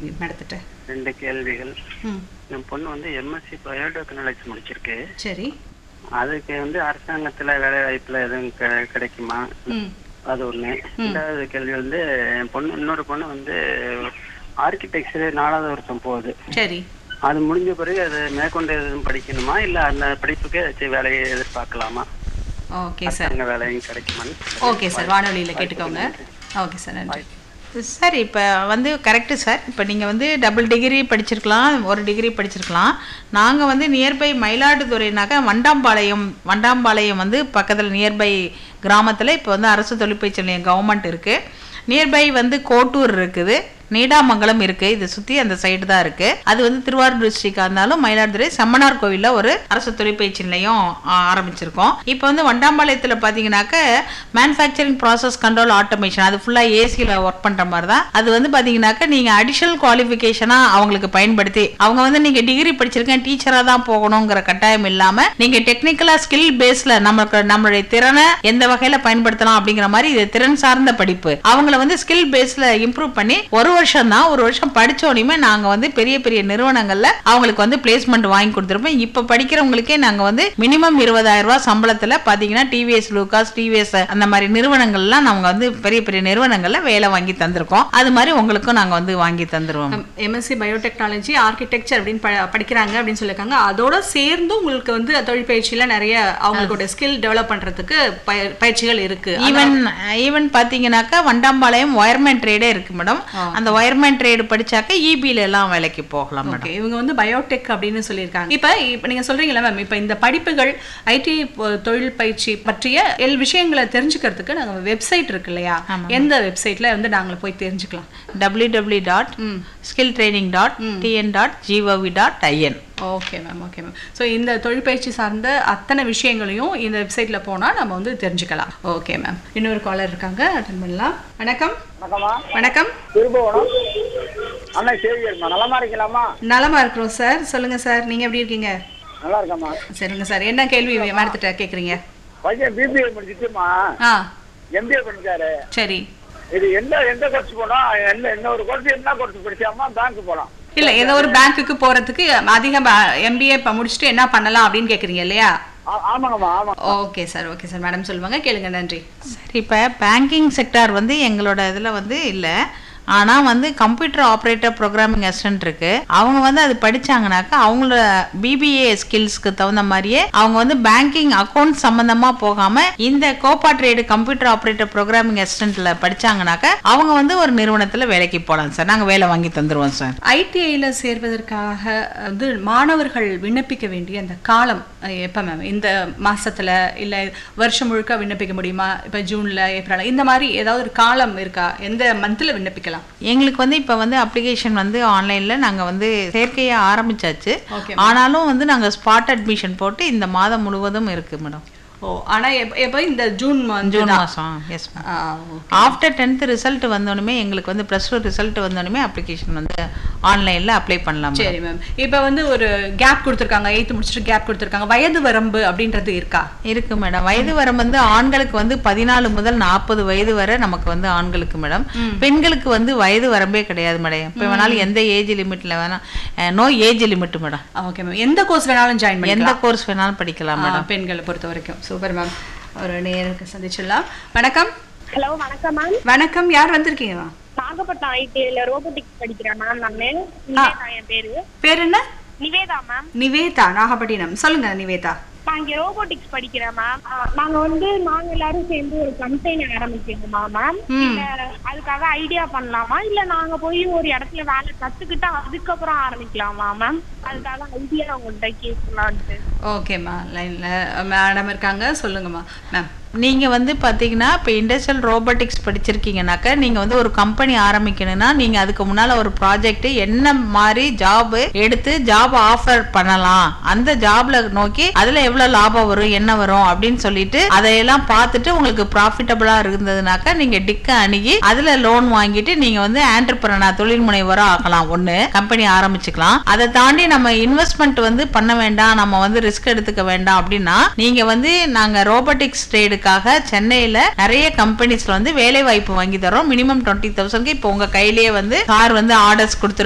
மேடத்திட்ட ரெண்டு கேள்விகள் ம் என் பொண்ணு வந்து எம்எஸ்சி பயோடெக்னாலஜி முடிச்சிருக்கு சரி அதுக்கு வந்து அரசாங்கத்துல வேலை வாய்ப்புல எதுவும் கெ- கிடைக்குமா ம் அது ஒண்ணு ரெண்டாவது கேள்வி வந்து என் பொண்ணு இன்னொரு பொண்ணு வந்து ஆர்கிடெக்சர் நாலாவது வருஷம் போகுது சரி அது முடிஞ்ச பிறகு அது மேற்கொண்டு எதுவும் படிக்கணுமா இல்ல அந்த படிப்புக்கே ஏதாச்சும் வேலையை எதிர்பார்க்கலாமா ஓகே சார் அரசாங்க வேலையும் கிடைக்குமான்னு ஓகே சார் வானொலியில் கேட்டுக்கோங்க ஓகே சார் நன்றி சார் இப்போ வந்து கரெக்டு சார் இப்போ நீங்கள் வந்து டபுள் டிகிரி படிச்சிருக்கலாம் ஒரு டிகிரி படிச்சிருக்கலாம் நாங்கள் வந்து நியர்பை மயிலாடுதுறைனாக்கா வண்டாம்பாளையம் வண்டாம்பாளையம் வந்து பக்கத்தில் நியர்பை கிராமத்தில் இப்போ வந்து அரசு தொழிற்பயிற்சி நிலையம் கவர்மெண்ட் இருக்குது நியர்பை வந்து கோட்டூர் இருக்குது நீடாமங்கலம் இருக்குது இது சுற்றி அந்த சைடு தான் இருக்குது அது வந்து திருவாரூர் டிஸ்ட்ரிக்டாக இருந்தாலும் மயிலாடுதுறை செம்மனார் கோவிலில் ஒரு அரசு தொழிற்பயிற்சி நிலையம் ஆ, ஆரம்பிச்சிருக்கோம் இப்போ வந்து வண்டாம்பாளையத்தில் பார்த்தீங்கன்னாக்க மேனுஃபேக்சரிங் ப்ராசஸ் கண்ட்ரோல் ஆட்டோமேஷன் அது ஃபுல்லாக ஏசியில் ஒர்க் பண்ணுற மாதிரி தான் அது வந்து பார்த்தீங்கன்னாக்க நீங்கள் அடிஷனல் குவாலிஃபிகேஷனாக அவங்களுக்கு பயன்படுத்தி அவங்க வந்து நீங்கள் டிகிரி படிச்சிருக்கேன் டீச்சராக தான் போகணுங்கிற கட்டாயம் இல்லாமல் நீங்கள் டெக்னிக்கலாக ஸ்கில் பேஸில் நமக்கு நம்மளுடைய திறனை எந்த வகையில் பயன்படுத்தலாம் அப்படிங்கிற மாதிரி இது திறன் சார்ந்த படிப்பு அவங்கள வந்து ஸ்கில் பேஸில் இம்ப்ரூவ் பண்ணி ஒரு வருஷம் தான் ஒரு வருஷம் படிச்ச உடனே நாங்கள் வந்து பெரிய பெரிய நிறுவனங்களில் அவங்களுக்கு வந்து பிளேஸ்மெண்ட் வாங்கி கொடுத்துருப்போம் இப்போ படிக்கிறவங்களுக்கே நாங்கள் வந்து மினிமம் இருபதாயிரம் ரூபாய் சம்பளத்தில் பார்த்தீங்கன்னா டிவிஎஸ் லூகாஸ் டிவிஎஸ் அந்த மாதிரி நிறுவனங்கள்லாம் நாங்கள் வந்து பெரிய பெரிய நிறுவனங்களில் வேலை வாங்கி தந்திருக்கோம் அது மாதிரி உங்களுக்கும் நாங்கள் வந்து வாங்கி தந்துருவோம் எம்எஸ்சி பயோடெக்னாலஜி ஆர்கிடெக்சர் அப்படின்னு ப- படிக்கிறாங்க அப்படின்னு சொல்லியிருக்காங்க அதோட சேர்ந்து உங்களுக்கு வந்து தொழிற்பயிற்சியில நிறைய அவங்களோட ஸ்கில் டெவலப் பண்றதுக்கு பய- பயிற்சிகள் இருக்கு ஈவன் ஈவன் பார்த்தீங்கன்னாக்கா வண்டாம்பாளையம் ஒயர்மேன் ட்ரேடே இருக்கு மேடம் அந்த ஒயர்மேன் ட்ரேடு படிச்சாக்க இபில எல்லாம் வேலைக்கு போகலாம் மேடம் ஓகே இவங்க வந்து பயோடெக் அப்படின்னு சொல்லியிருக்காங்க இப்போ இப்போ நீங்க சொல்றீங்களா மேம் இப்போ இந்த படிப்புகள் ஐடி தொழில் பயிற்சி பற்றிய எல் விஷயங்களை தெரிஞ்சுக்கிறதுக்கு நாங்க வெப்சைட் இருக்கு இல்லையா எந்த வெப்சைட்ல வந்து நாங்க போய் தெரிஞ்சுக்கலாம் W W dot skill training dot T N dot G O V dot I N okay ma'am okay ma'am so இந்த தொழிற்பயிற்சி சார்ந்த அத்தனை விஷயங்களையும் இந்த வெப்சைட்ல போனா நம்ம வந்து தெரிஞ்சுக்கலாம் ஓகே மேம் இன்னொரு காலர் இருக்காங்க அட்டன் பண்ணலாம் வணக்கம் வணக்கம்மா வணக்கம் திருபுவனம் அண்ணா சேவியர்மா நலமா இருக்கலாமா நலமா இருக்கிறோம் சார் சொல்லுங்க சார் நீங்க எப்படி இருக்கீங்க நல்லா இருக்கம்மா சரிங்க சார் என்ன கேள்வி மேடத்திட்ட கேக்குறீங்க பையன் பிபிஏ முடிச்சிட்டுமா ஆ எம்பிஏ பண்ணிட்டாரு சரி இது எந்த எந்த கோர்ஸ் போனோம் என்ன என்ன ஒரு கோர்ஸ் என்ன கோர்ஸ் படிச்சாமா பேங்க் போலாம் இல்ல ஏதோ ஒரு பேங்க்குக்கு போறதுக்கு அதிக எம்பிஏ முடிச்சுட்டு என்ன பண்ணலாம் அப்படின்னு கேக்குறீங்க இல்லையா ஆ- ஆமாங்கம்மா ஆமா okay sir okay sir madam சொல்லுவாங்க கேளுங்க நன்றி சரி இப்போ பேங்கிங் செக்டார் வந்து எங்களோட இதில் வந்து இல்லை ஆனால் வந்து கம்ப்யூட்டர் ஆப்ரேட்டர் ப்ரோக்ராமிங் அசிஸ்டன்ட் இருக்கு அவங்க வந்து அது படிச்சாங்கனாக்கா அவங்களோட பிபிஏ ஸ்கில்ஸ்க்கு தகுந்த மாதிரியே அவங்க வந்து பேங்கிங் அக்கௌண்ட் சம்மந்தமாக போகாமல் இந்த COPA trade computer operator programming அசிஸ்டண்ட்டில் படிச்சாங்கனாக்கா அவங்க வந்து ஒரு நிறுவனத்தில் வேலைக்கு போகலாம் சார் நாங்கள் வேலை வாங்கி தந்துடுவோம் சார் ஐடிஐல சேர்வதற்காக வந்து மாணவர்கள் விண்ணப்பிக்க வேண்டிய அந்த காலம் அஹ், எப்ப மேம் இந்த மாசத்துல இல்ல வருஷம் முழுக்க விண்ணப்பிக்க முடியுமா இப்ப ஜூன்ல ஏப்ரல் இந்த மாதிரி ஏதாவது ஒரு காலம் இருக்கா எந்த மந்த்ல விண்ணப்பிக்கலாம் எங்களுக்கு வந்து இப்போ வந்து அப்ளிகேஷன் வந்து ஆன்லைனில் நாங்கள் வந்து சேர்க்கையை ஆரம்பிச்சாச்சு Okay, ஆனாலும் வந்து நாங்கள் ஸ்பாட் அட்மிஷன் போட்டு இந்த மாதம் முழுவதும் இருக்கு மேடம் ஓ ஆனா எப்ப எப்ப இந்த ஜூன் month ஜூன் தான். மாதம் எஸ் மேம் ஆ, ஆஃப்டர் டென்த் ரிசல்ட் வந்தோடனே எங்களுக்கு வந்து ப்ளஸ் டூ ரிசல்ட் வந்தோடனே அப்ளிகேஷன் வந்து ஆன்லைனில் அப்ளை பண்ணலாம் சரி மேம் இப்ப வந்து ஒரு கேப் கொடுத்துருக்காங்க எயித்து முடிச்சுட்டு கேப் கொடுத்துருக்காங்க வயது வரம்பு அப்படின்றது இருக்கா இருக்கு மேடம் வயது வரம்பு வந்து ஆண்களுக்கு வந்து பதினாலு முதல் நாற்பது வயது வரை நமக்கு வந்து ஆண்களுக்கு மேடம் பெண்களுக்கு வந்து வயது வரம்பே கிடையாது மேடம் இப்போ வேணாலும் எந்த ஏஜ் லிமிட்ல வேணா no age limit madam okay ma'am எந்த கோர்ஸ் வேணாலும் ஜாயின் பண்ணி எந்த கோர்ஸ் வேணாலும் படிக்கலாம் மேடம் பெண்களை பொறுத்த வரைக்கும் சூப்பர் மேம் ஒரு நேருக்கு சந்திச்சிடலாம் வணக்கம் ஹலோ வணக்கம் மேம் வணக்கம் யார் வந்திருக்கீங்க மேம் நாகப்பட்டினம் ஐடிஐல ரோபோட்டிக்ஸ் படிக்கிறேன் மேம் நான் நிவேதா என் பேரு பேர் என்ன நிவேதா மேம் நிவேதா நாகப்பட்டினம் சொல்லுங்க நிவேதா நான் இங்க ரோபோட்டிக்ஸ் படிக்கிறேன் மேம் நாங்க வந்து நாங்க எல்லாரும் சேர்ந்து ஒரு கம்பெனி ஆரம்பிக்கணுமா மேம் இல்ல அதுக்காக ஐடியா பண்ணலாமா இல்ல நாங்க போய் ஒரு இடத்துல வேலை கத்துக்கிட்டு அதுக்கப்புறம் ஆரம்பிக்கலாமா மேம் அதுக்காக ஐடியா உங்கள்கிட்ட கேட்கலான்ட்டு ஓகேம்மா லைன்ல மேடம் இருக்காங்க சொல்லுங்கம்மா மேம் நீங்க வந்து பாத்தீங்கன்னா இப்போ இண்டஸ்ட்ரியல் ரோபோட்டிக்ஸ் படிச்சிருக்கீங்கனாக்கா நீங்க வந்து ஒரு கம்பெனி ஆரம்பிக்கணும்னா நீங்க அதுக்கு முன்னால ஒரு ப்ராஜெக்ட் என்ன மாதிரி ஜாப் எடுத்து ஜாப் ஆஃபர் பண்ணலாம் அந்த ஜாப்ல நோக்கி அதுல எவ்வளவு லாபம் வரும் என்ன வரும் அப்படின்னு சொல்லிட்டு அதையெல்லாம் பார்த்துட்டு உங்களுக்கு ப்ராஃபிட்டபிளா இருந்ததுனாக்கா நீங்க டிக்க அணுகி அதுல லோன் வாங்கிட்டு நீங்க வந்து ஆண்டர்பிரனர் தொழில் முனைவரா ஆகலாம் ஒண்ணு கம்பெனி ஆரம்பிச்சுக்கலாம் அதை தாண்டி நம்ம இன்வெஸ்ட்மெண்ட் வந்து பண்ண வேண்டாம் நம்ம வந்து ரிஸ்க் எடுத்துக்க வேண்டாம் அப்படின்னா நீங்க வந்து நாங்க ரோபோட்டிக்ஸ் ட்ரேடுக்காக சென்னையில நிறைய கம்பெனிஸ்ல வந்து வேலை வாய்ப்பு வாங்கி தரோம் மினிமம் டுவெண்ட்டி தௌசண்ட்க்கு இப்போ உங்க கையிலேயே வந்து கார் வந்து ஆர்டர்ஸ் கொடுத்துரு